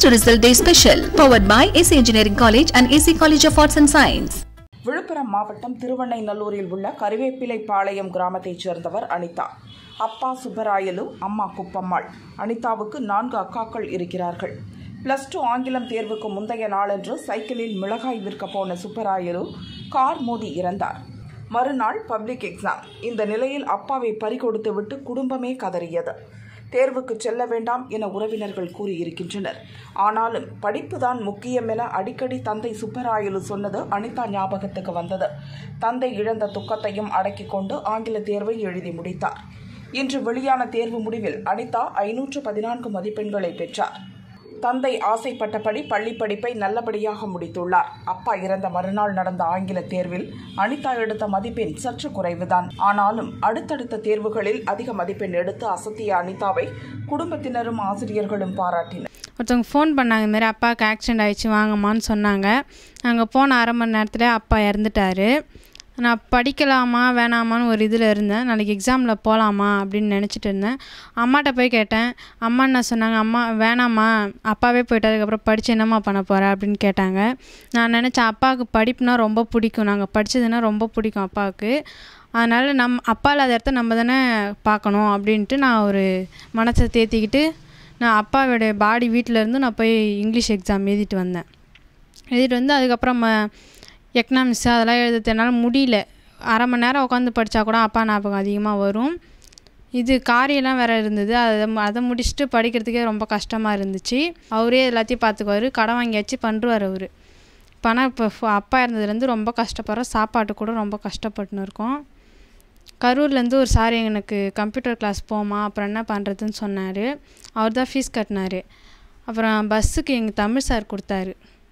First Result Day Special, powered by AC Engineering College and AC College of Arts and Science. Villupuram மாவட்டம் திருவண்ணைநல்லூரில் உள்ள கருவேப்பிலை பாளையம் கிராமத்தைச் சேர்ந்தவர் அனிதா அப்பா சுப்பராயலு அம்மா குப்பம்மாள் அனிதாவுக்கு நான்கு அக்காக்கள் இருக்கிறார்கள் பிளஸ் டூ ஆங்கிலம் தேர்வுக்கு முந்தைய நாளன்று சைக்கிளில் மிளகாய் விற்க போன சுப்பராயலு கார் மோதி இறந்தார் மறுநாள் பப்ளிக் எக்ஸாம் இந்த நிலையில் அப்பாவை பறிகொடுத்து விட்டு குடும்பமே கதறியது தேர்வுக்கு செல்ல வேண்டாம் என உறவினர்கள் கூறியிருக்கின்றனர் ஆனாலும் படிப்புதான் முக்கியம் என அடிக்கடி தந்தை சுப்பராயலு சொன்னது அனிதா ஞாபகத்துக்கு வந்தது தந்தை இழந்த துக்கத்தையும் அடக்கிக் கொண்டு ஆங்கில தேர்வை எழுதி முடித்தார் இன்று வெளியான தேர்வு முடிவில் அனிதா ஐநூற்று பதினான்கு மதிப்பெண்களை பெற்றார் தந்தை ஆசைப்பட்டபடி பள்ளி படிப்பை நல்லபடியாக முடித்துள்ளார் அப்பா இறந்த மறுநாள் நடந்த ஆங்கில தேர்வில் அனிதா எடுத்த மதிப்பெண் சற்று குறைவுதான் ஆனாலும் அடுத்தடுத்த தேர்வுகளில் அதிக மதிப்பெண் எடுத்து அசத்திய அனிதாவை குடும்பத்தினரும் ஆசிரியர்களும் பாராட்டினர் ஒருத்தவங்க ஃபோன் பண்ணாங்க இதுமாரி அப்பாவுக்கு ஆக்சிடெண்ட் ஆயிடுச்சு வாங்கம்மான்னு சொன்னாங்க நாங்கள் போன அரை மணி நேரத்தில் அப்பா இறந்துட்டாரு நான் படிக்கலாமா வேணாமான்னு ஒரு இதில் இருந்தேன் நாளைக்கு எக்ஸாமில் போகலாமா அப்படின்னு நினச்சிட்டு இருந்தேன் அம்மாட்ட போய் கேட்டேன் அம்மா என்ன சொன்னாங்க அம்மா வேணாம்மா அப்பாவே போயிட்டதுக்கப்புறம் படித்து என்னம்மா பண்ண போகிற அப்படின்னு கேட்டாங்க நான் நினச்சேன் அப்பாவுக்கு படிப்புனா ரொம்ப பிடிக்கும் நாங்கள் படித்ததுன்னா ரொம்ப பிடிக்கும் அப்பாவுக்கு அதனால் நம் அப்பா இல்லாத இடத்த நம்ம தானே பார்க்கணும் அப்படின்ட்டு நான் ஒரு மனசை தேத்திக்கிட்டு நான் அப்பாவோடைய பாடி வீட்டில் இருந்து நான் போய் இங்கிலீஷ் எக்ஸாம் எழுதிட்டு வந்தேன் எழுதிட்டு வந்து அதுக்கப்புறம் எக்கனாமிக்ஸ் அதெல்லாம் எழுதுறது என்னால் முடியல அரை மணி நேரம் உட்காந்து படித்தா கூட அப்பா ஞாபகம் அதிகமாக வரும் இது காரியெல்லாம் வேறு இருந்தது அதை அதை முடிச்சுட்டு படிக்கிறதுக்கே ரொம்ப கஷ்டமாக இருந்துச்சு அவரே எல்லாத்தையும் பார்த்துக்குவார் கடன் வாங்கியாச்சு பண்ணுறார் அவர் பணம் இப்போ அப்பா இருந்ததுலேருந்து ரொம்ப கஷ்டப்படுறோம் சாப்பாட்டு கூட ரொம்ப கஷ்டப்பட்டுன்னு இருக்கோம் கரூர்லேருந்து ஒரு சார் எனக்கு கம்ப்யூட்டர் கிளாஸ் போமா அப்புறம் என்ன பண்ணுறதுன்னு சொன்னார் அவர் தான் ஃபீஸ் கட்டினார் அப்புறம் பஸ்ஸுக்கு எங்கள் தமிழ் சார் கொடுத்தாரு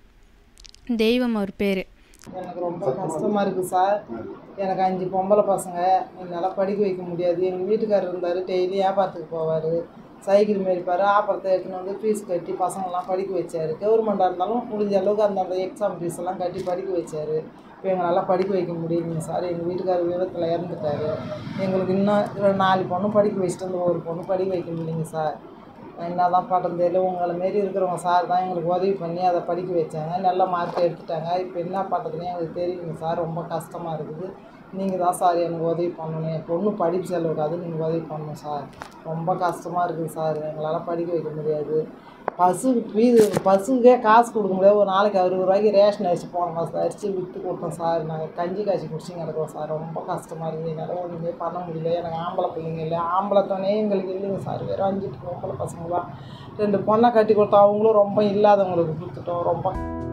தெய்வம் அவர் பேர் எனக்கு ரொம்ப கஷ்டமாக இருக்குது சார் எனக்கு அஞ்சு பொம்பளை பசங்க என்னால் படிக்க வைக்க முடியாது எங்கள் வீட்டுக்காரர் இருந்தார் டெய்லி வியாபாரத்துக்கு போவார் சைக்கிள் மேய்ப்பார் ஆப்பரத்தை எடுத்துன்னு வந்து ஃபீஸ் கட்டி பசங்கள்லாம் படிக்க வச்சார் கவர்மெண்ட்டாக இருந்தாலும் முடிஞ்ச அளவுக்கு அந்தந்த எக்ஸாம் ஃபீஸ் எல்லாம் கட்டி படிக்க வச்சார் இப்போ எங்களால் படிக்க வைக்க முடியலைங்க சார் எங்கள் வீட்டுக்காரர் விபத்தில் இறந்துட்டார் எங்களுக்கு இன்னும் நாலு பொண்ணு படிக்க வச்சுட்டு வந்து ஒரு பொண்ணு படிக்க வைக்க முடியலைங்க சார் நான் என்ன தான் பண்ணுறது தெரியல உங்களை மாரி இருக்கிறவங்க சார் தான் எங்களுக்கு உதவி பண்ணி அதை படிக்க வச்சாங்க நல்ல மார்க் எடுத்துட்டாங்க இப்போ என்ன பண்ணுறதுனே எங்களுக்கு தெரியுங்க சார் ரொம்ப கஷ்டமாக இருக்குது நீங்கள் தான் சார் எனக்கு உதவி பண்ணணும் என் பொண்ணு படிப்பு செலவுக்காது நீங்கள் உதவி பண்ணணும் சார் ரொம்ப கஷ்டமாக இருக்குது சார் எங்களால் படிக்க வைக்க முடியாது பசு வீது பசுக்கே காசு கொடுக்க முடியாது ஒரு நாளைக்கு அறுபது ரூபாய்க்கு ரேஷன் அரிசி போன மாதம் அரிசி விற்று கொடுத்தோம் சார் நாங்கள் கஞ்சி காய்ச்சி குடிச்சு கிடக்கோம் சார் ரொம்ப கஷ்டமாக இருக்குது என்னால் ஒன்றுமே பண்ண முடியல எனக்கு ஆம்பளை பிள்ளைங்க இல்லை ஆம்பளை துணையே எங்களுக்கு இல்லைங்க சார் வெறும் அஞ்சு பொம்பளை பசங்க தான் ரெண்டு பொண்ணை கட்டி கொடுத்தோம் அவங்களும் ரொம்ப இல்லாதவங்களுக்கு கொடுத்துட்டோம் ரொம்ப